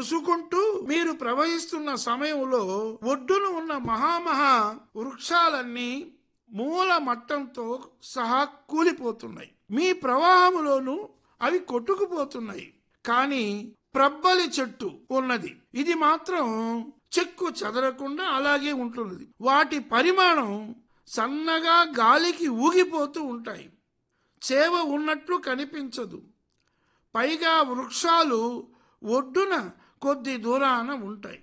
రుసుకుంటూ మీరు ప్రవహిస్తున్న సమయంలో ఒడ్డున ఉన్న మహామహా వృక్షాలన్నీ మూల మట్టంతో సహా కూలిపోతున్నాయి మీ ప్రవాహములోను అవి కొట్టుకుపోతున్నాయి కానీ ప్రబ్బలి చెట్టు ఉన్నది ఇది మాత్రం చెక్కు చెదరకుండా అలాగే ఉంటున్నది వాటి పరిమాణం సన్నగా గాలికి ఊగిపోతూ ఉంటాయి చేవ ఉన్నట్లు కనిపించదు పైగా వృక్షాలు ఒడ్డున కొద్ది దూరాన ఉంటాయి